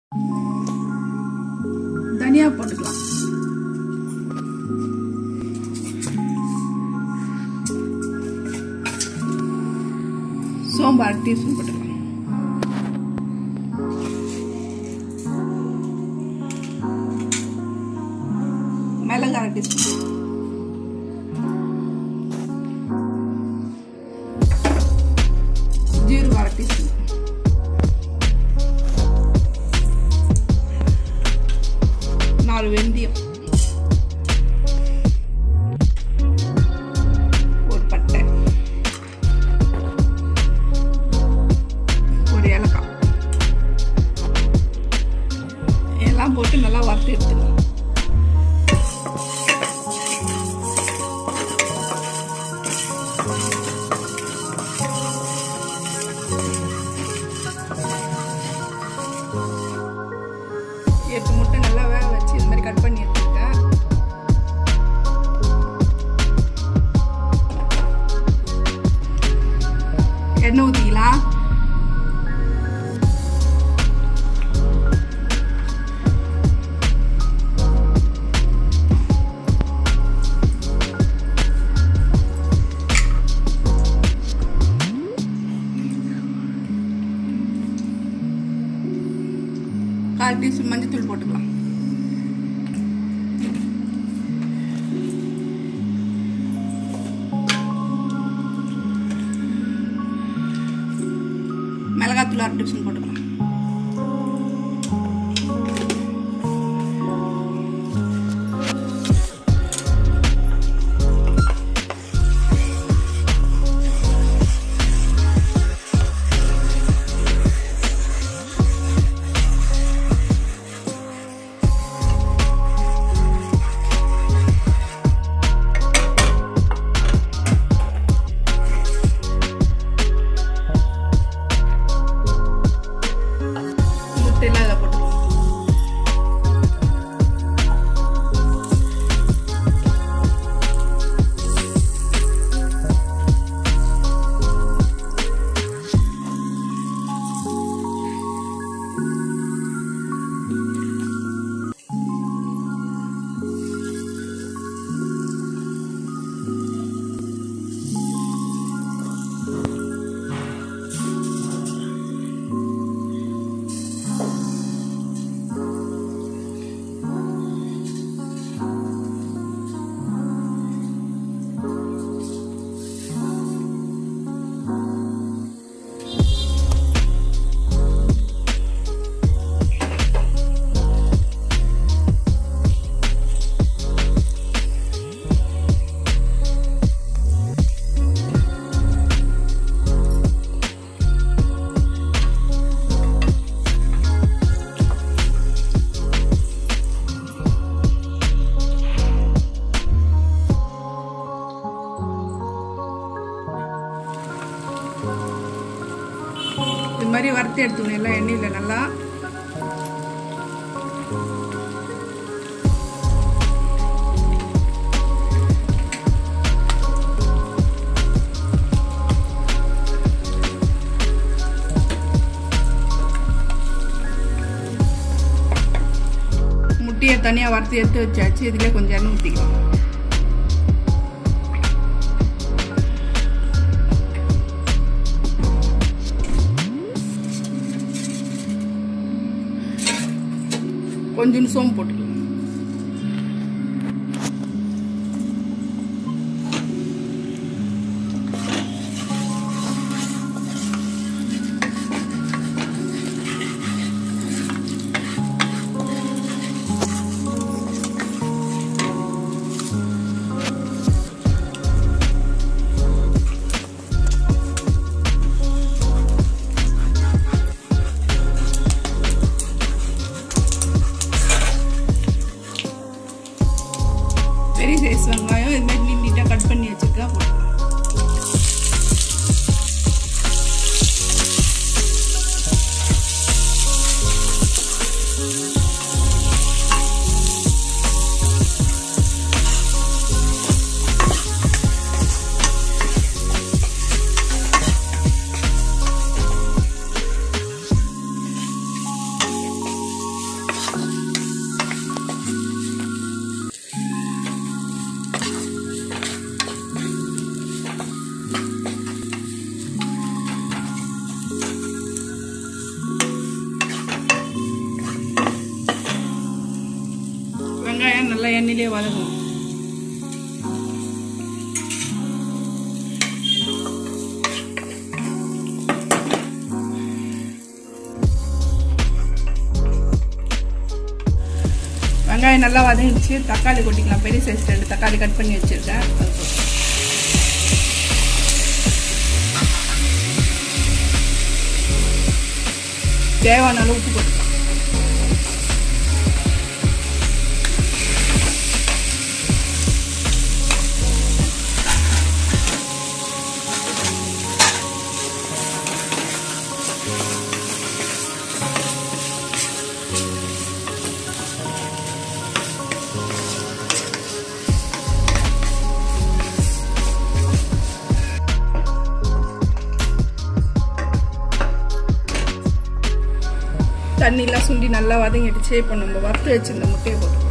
தனியா போட்டுக்கலாம் சோம்பு அரை டீஸ்பூன் போட்டுக்கலாம் மிளகு அரை டீஸ்பூன் ஜீரகம் அரை டீஸ்பூன் நாலு வெந்தயம் ஒரு பட்டை ஒரு ஏலக்காய் எல்லாம் போட்டு நல்லா வறுத்து எடுத்துக்கலாம் எட்டு முட்டை நல்லா வேக வச்சு இந்த மாதிரி கட் பண்ணி எடுத்துருக்கேன் எண்ணெய் ஊற்றிக்கலாம் கால் டீஸ்பூன் மஞ்சத்தூள் போட்டுக்கலாம் மிளகாத்தூள் அரை டீஸ்பூன் போட்டுக்கலாம் முட்டையெல்லாம் அதில் போட்டுக்கலாம் இது மாதிரி வறுத்து எடுத்துக்கணும் எல்லாம் எண்ணெயில் நல்லா முட்டையை தனியாக வறுத்து எடுத்து வச்சாச்சு இதில் கொஞ்சம் எண்ணெய் ஊற்றிக்கலாம் கொஞ்சம் சோம்பு போட்டுக்கலாம் வெங்காயம் நல்லா எண்ணெயிலே வதங்கணும் வெங்காயம் நல்லா வதங்கிடுச்சு தக்காளி கொட்டிக்கலாம் பெரிய சைஸ் ரெண்டு தக்காளி கட் பண்ணி வச்சுருக்கேன் அது போட்டு. தேவையான அளவு உப்பு போட்டுக்கலாம் தண்ணிலாம் சுண்டி நல்லா வதங்கிடுச்சு இப்போ நம்ம வறுத்து வச்சிருந்த முட்டையை போட்டுக்கலாம்